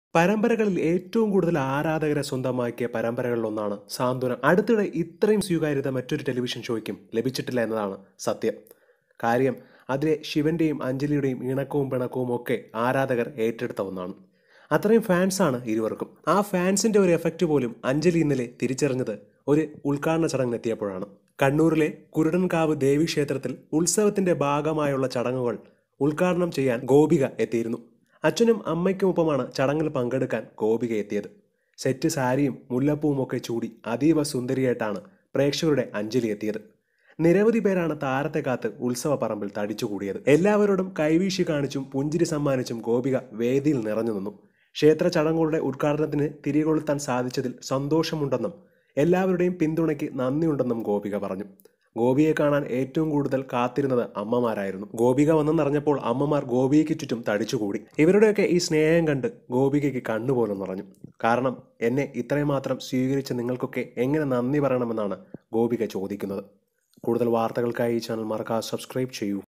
പരമ്പരകളിൽ ഏറ്റവും കൂടുതൽ ആരാധകരെ സ്വന്തമാക്കിയ പരമ്പരകളിലൊന്നാണ് സാന്ത്വനം അടുത്തിടെ ഇത്രയും സ്വീകാര്യത മറ്റൊരു ടെലിവിഷൻ ഷോയ്ക്കും ലഭിച്ചിട്ടില്ല എന്നതാണ് സത്യം കാര്യം അതിലെ ശിവന്റെയും അഞ്ജലിയുടെയും ഇണക്കവും പിണക്കവും ഒക്കെ ആരാധകർ ഏറ്റെടുത്ത ഒന്നാണ് അത്രയും ഫാൻസാണ് ഇരുവർക്കും ആ ഫാൻസിന്റെ ഒരു എഫക്റ്റ് പോലും അഞ്ജലി ഇന്നലെ തിരിച്ചറിഞ്ഞത് ഒരു ഉദ്ഘാടന ചടങ്ങിനെത്തിയപ്പോഴാണ് കണ്ണൂരിലെ കുരുടൻകാവ് ദേവി ക്ഷേത്രത്തിൽ ഉത്സവത്തിന്റെ ഭാഗമായുള്ള ചടങ്ങുകൾ ഉദ്ഘാടനം ചെയ്യാൻ ഗോപിക എത്തിയിരുന്നു അച്ഛനും അമ്മയ്ക്കുമൊപ്പമാണ് ചടങ്ങിൽ പങ്കെടുക്കാൻ ഗോപിക എത്തിയത് സെറ്റ് സാരിയും മുല്ലപ്പൂവും ഒക്കെ ചൂടി അതീവ സുന്ദരിയായിട്ടാണ് പ്രേക്ഷകരുടെ അഞ്ജലി എത്തിയത് നിരവധി പേരാണ് താരത്തെ കാത്ത് ഉത്സവ പറമ്പിൽ തടിച്ചുകൂടിയത് എല്ലാവരോടും കൈവീശി കാണിച്ചും പുഞ്ചിരി സമ്മാനിച്ചും ഗോപിക വേദിയിൽ നിറഞ്ഞു നിന്നു ക്ഷേത്ര ചടങ്ങുകളുടെ ഉദ്ഘാടനത്തിന് തിരികൊളുത്താൻ സാധിച്ചതിൽ സന്തോഷമുണ്ടെന്നും എല്ലാവരുടെയും പിന്തുണയ്ക്ക് നന്ദിയുണ്ടെന്നും ഗോപിക പറഞ്ഞു ഗോപിയെ കാണാൻ ഏറ്റവും കൂടുതൽ കാത്തിരുന്നത് അമ്മമാരായിരുന്നു ഗോപിക വന്നെന്നറിഞ്ഞപ്പോൾ അമ്മമാർ ഗോപിയയ്ക്ക് ചുറ്റും തടിച്ചുകൂടി ഇവരുടെയൊക്കെ ഈ സ്നേഹം കണ്ട് ഗോപികയ്ക്ക് കണ്ണുപോലും നിറഞ്ഞു കാരണം എന്നെ ഇത്രയും മാത്രം സ്വീകരിച്ച നിങ്ങൾക്കൊക്കെ എങ്ങനെ നന്ദി പറയണമെന്നാണ് ഗോപിക ചോദിക്കുന്നത് കൂടുതൽ വാർത്തകൾക്കായി ഈ ചാനൽ മറക്കാതെ സബ്സ്ക്രൈബ് ചെയ്യൂ